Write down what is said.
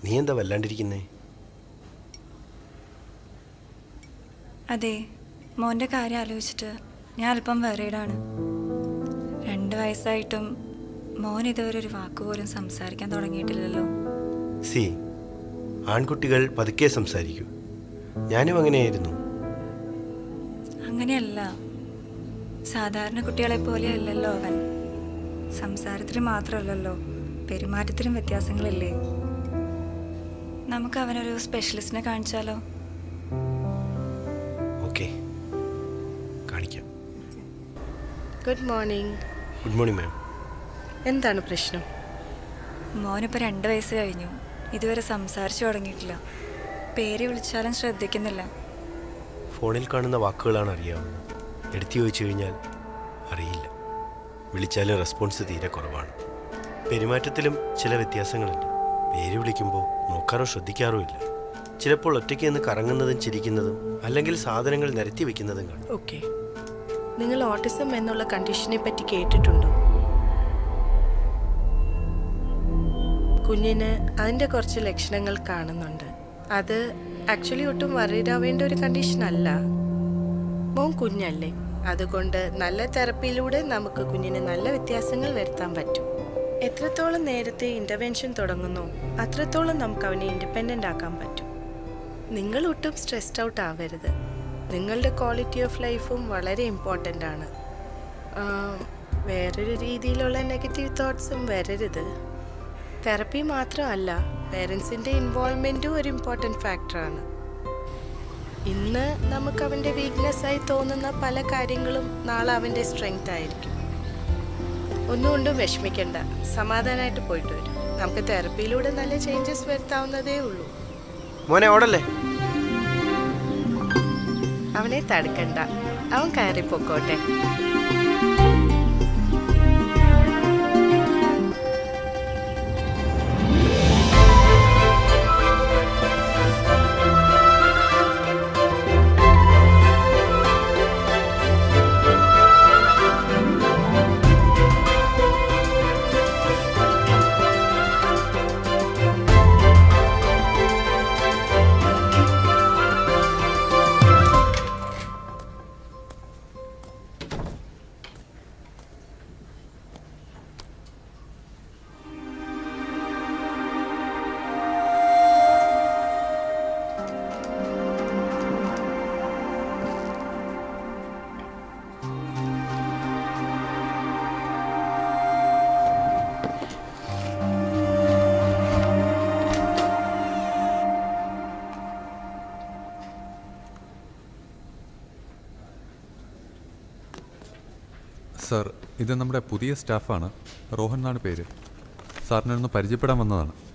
നീ എന്താ വല്ലാണ്ടിരിക്കുന്നേ അതെ മോൻ്റെ കാര്യം ആലോചിച്ചിട്ട് ഞാൻ അല്പം വെറൈഡാണ് രണ്ട് വയസ്സായിട്ടും മോൻ ഇതുവരെ ഒരു വാക്ക് പോലും സംസാരിക്കാൻ തുടങ്ങിയിട്ടില്ലല്ലോ സി ആൺകുട്ടികൾ പതുക്കെ സംസാരിക്കൂ ഞാനും അങ്ങനെയായിരുന്നു അങ്ങനെയല്ല സാധാരണ കുട്ടികളെ പോലെ അല്ലല്ലോ അവൻ സംസാരത്തിന് മാത്രമല്ലല്ലോ പെരുമാറ്റത്തിലും വ്യത്യാസങ്ങളില്ലേ നമുക്ക് അവനൊരു സ്പെഷ്യലിസ്റ്റിനെ കാണിച്ചാലോ ഓക്കെ കാണിക്കാം good morning good morning ma'am എന്താണ് പ്രശ്നം മോനിപ്പോൾ രണ്ട് വയസ്സ് കഴിഞ്ഞു ഇതുവരെ സംസാരിച്ചു തുടങ്ങിയിട്ടില്ല പേര് വിളിച്ചാലും ശ്രദ്ധിക്കുന്നില്ല ഫോണിൽ കാണുന്ന വാക്കുകളാണ് അറിയാവുന്നത് എടുത്തു ചോദിച്ചു കഴിഞ്ഞാൽ അറിയില്ല വിളിച്ചാലും റെസ്പോൺസ് തീരെ കുറവാണ് പെരുമാറ്റത്തിലും ചില വ്യത്യാസങ്ങളുണ്ട് പേര് വിളിക്കുമ്പോൾ നോക്കാറോ ശ്രദ്ധിക്കാറോ ഇല്ല ചിലപ്പോൾ ഒറ്റയ്ക്ക് നിന്ന് കറങ്ങുന്നതും ചിരിക്കുന്നതും അല്ലെങ്കിൽ സാധനങ്ങൾ നിരത്തി വെക്കുന്നതും കാണും ഓക്കെ നിങ്ങൾ ഓട്ടിസം എന്നുള്ള കണ്ടീഷനെ പറ്റി കേട്ടിട്ടുണ്ടോ കുഞ്ഞിന് അതിൻ്റെ കുറച്ച് ലക്ഷണങ്ങൾ കാണുന്നുണ്ട് അത് ആക്ച്വലി ഒട്ടും വറീഡാവേണ്ട ഒരു കണ്ടീഷൻ അല്ല മോൻ കുഞ്ഞല്ലേ അതുകൊണ്ട് നല്ല തെറപ്പിയിലൂടെ നമുക്ക് കുഞ്ഞിന് നല്ല വ്യത്യാസങ്ങൾ വരുത്താൻ പറ്റും എത്രത്തോളം നേരത്തെ ഇൻ്റർവെൻഷൻ തുടങ്ങുന്നോ അത്രത്തോളം നമുക്ക് അവനെ ഇൻഡിപെൻഡൻ്റ് ആക്കാൻ പറ്റും നിങ്ങൾ ഒട്ടും സ്ട്രെസ്ഡ് ഔട്ട് ആവരുത് നിങ്ങളുടെ ക്വാളിറ്റി ഓഫ് ലൈഫും വളരെ ഇമ്പോർട്ടൻ്റ് ആണ് ആ, വേറൊരു രീതിയിലുള്ള നെഗറ്റീവ് തോട്ട്സും വരരുത് തെറപ്പി മാത്രമല്ല പേരൻസിൻ്റെ ഇൻവോൾവ്മെൻറ്റും ഒരു ഇമ്പോർട്ടൻറ്റ് ഫാക്ടറാണ് ഇന്ന് നമുക്ക് അവൻ്റെ വീക്ക്നെസ് ആയി തോന്നുന്ന പല കാര്യങ്ങളും നാളെ അവൻ്റെ സ്ട്രെങ്ത് ആയിരിക്കും ഒന്നുകൊണ്ടും വിഷമിക്കണ്ട സമാധാനമായിട്ട് പോയിട്ട് വരും നമുക്ക് തെറപ്പിയിലൂടെ നല്ല ചേഞ്ചസ് വരുത്താവുന്നതേ ഉള്ളൂ മോനെ ഓടല്ലേ അവനെ തടുക്കണ്ട അവൻ കയറി പൊക്കോട്ടെ സർ ഇത് നമ്മുടെ പുതിയ സ്റ്റാഫാണ് റോഹൻ എന്നാണ് പേര് സാറിനെ ഒന്ന് പരിചയപ്പെടാൻ വന്നതാണ്